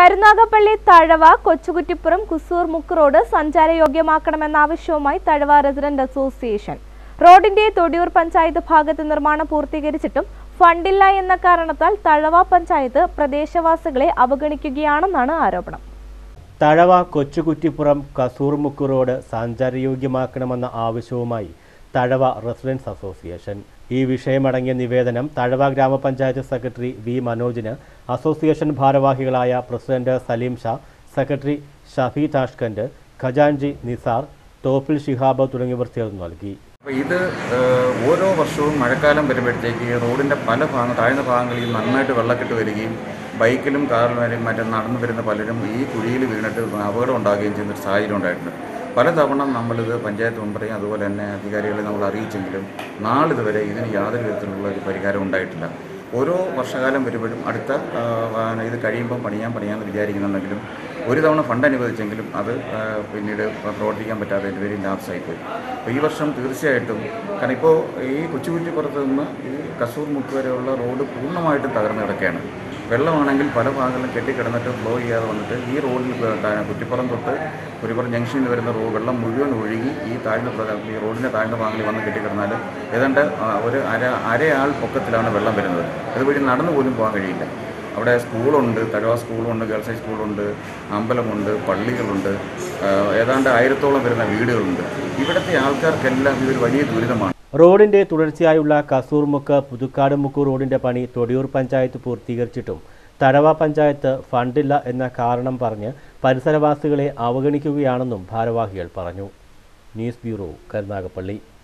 കരുനാഗപ്പള്ളി തഴവ കൊച്ചുകുറ്റിപ്പുറം കുസൂർ മുക്ക് റോഡ് സഞ്ചാരയോഗ്യമാക്കണമെന്ന ആവശ്യവുമായി Thazhava resident association റോഡിന്റെ തൊടിയൂർ പഞ്ചായത്ത് ഭാഗത്ത് നിർമ്മാണം പൂർത്തീകരിച്ചിട്ടും ഫണ്ടില്ല എന്ന കാരണത്താൽ തഴവ പഞ്ചായത്ത് പ്രദേശവാസികളെ അവഗണിക്കുകയാണെന്നാണ് ആരോപണം തഴവ കൊച്ചുകുറ്റിപ്പുറം കസൂർമുക്ക് റോഡ് സഞ്ചാരയോഗ്യമാക്കണമെന്ന ആവശ്യവുമായി തഴവ റെസിഡൻസ് അസോസിയേഷൻ ഈ വിഷയമടങ്ങിയ നിവേദനം തഴവ ഗ്രാമപഞ്ചായത്ത് സെക്രട്ടറി വി മനോജിന് അസോസിയേഷൻ ഭാരവാഹികളായ president Salim Shah secretary Shafi Tashkent ഖജാൻജി നിസാർ തോപ്പിൽ ഷിഹാബ് തുടങ്ങിയവർ ചേർന്ന് നൽകി അപ്പോൾ ഇത് ഏഹ്, ഓരോ വർഷവും മഴക്കാലം വരുമ്പോഴത്തേക്ക് ഈ റോഡിൻ്റെ പല ഭാഗം താഴ്ന്ന ഭാഗങ്ങളിൽ നന്നായിട്ട് വെള്ളക്കെട്ട് വരികയും ബൈക്കിലും കാറിലും മറ്റും നടന്നു വരുന്ന പലരും ഈ കുഴിയിൽ വീണിട്ട് അപകടം ഉണ്ടാകുകയും ചെയ്യുന്ന ഒരു സാഹചര്യം ഉണ്ടായിട്ടുണ്ട് പലതവണ നമ്മളിത് പഞ്ചായത്ത് മെമ്പറെയും അതുപോലെ തന്നെ അധികാരികളെ നമ്മൾ അറിയിച്ചെങ്കിലും നാളിതുവരെ ഇതിന് യാതൊരു വിധത്തിലുള്ള ഒരു പരിഹാരം ഉണ്ടായിട്ടില്ല ഓരോ വർഷകാലം വരുമ്പോഴും അടുത്ത ആ, ആ, ഇത് കഴിയുമ്പം പണിയാൻ പണിയാമെന്ന് വിചാരിക്കുന്നുണ്ടെങ്കിലും ഒരു തവണ ഫണ്ട് അനുവദിച്ചെങ്കിലും അത് ആ, പിന്നീട് പ്രവർത്തിക്കാൻ പറ്റാതെ എൻ്റെ പേരിൽ ലാപ്സായിപ്പോയി അപ്പോൾ ഈ വർഷം തീർച്ചയായിട്ടും കാരണം ഇപ്പോൾ ഈ കൊച്ചുകുറ്റിപ്പുറത്ത് നിന്ന് ഈ കസൂർ മുക്ക് വരെയുള്ള റോഡ് പൂർണ്ണമായിട്ടും തകർന്ന് കിടക്കുകയാണ് വെള്ളമാണെങ്കിൽ പല ഭാഗങ്ങളിലും കെട്ടിക്കിടന്നിട്ട് ഫ്ലോ ചെയ്യാതെ വന്നിട്ട് ഈ റോഡിൽ ഇപ്പോ ത- കുറ്റിപ്പുറം തൊട്ട് കുറ്റിപ്പുറം ജംഗ്ഷനിൽ വരുന്ന റോഡ് വെള്ളം മുഴുവൻ ഒഴുകി ഈ താഴ്ന്ന പ്രദേശം ഈ റോഡിൻ്റെ താഴ്ന്ന ഭാഗങ്ങളിൽ വന്ന് കെട്ടിക്കിടന്നാൽ ഏതാണ്ട് ആ, ഒരു അര അരയാൾ പൊക്കത്തിലാണ് വെള്ളം വരുന്നത് അതുവഴി നടന്നു പോലും പോകാൻ കഴിയില്ല അവിടെ സ്കൂളുണ്ട് തഴവ സ്കൂളുണ്ട് ഗേൾസ് ഹൈ സ്കൂളുണ്ട് അമ്പലമുണ്ട് പള്ളികളുണ്ട് ആ, ഏതാണ്ട് ആയിരത്തോളം വരുന്ന വീടുകളുണ്ട് ഇവിടുത്തെ ആൾക്കാർക്കെല്ലാം ഇതൊരു വലിയ ദുരിതമാണ് റോഡിന്റെ തുടർച്ചയായുള്ള കസൂർമുക്ക് പുതുക്കാടുമുക്ക് റോഡിന്റെ പണി തൊടിയൂർ പഞ്ചായത്ത് പൂർത്തീകരിച്ചിട്ടും തഴവ പഞ്ചായത്ത് ഫണ്ടില്ല എന്ന കാരണം പറഞ്ഞ് പരിസരവാസികളെ അവഗണിക്കുകയാണെന്നും ഭാരവാഹികൾ പറഞ്ഞു ന്യൂസ് ബ്യൂറോ കരുനാഗപ്പള്ളി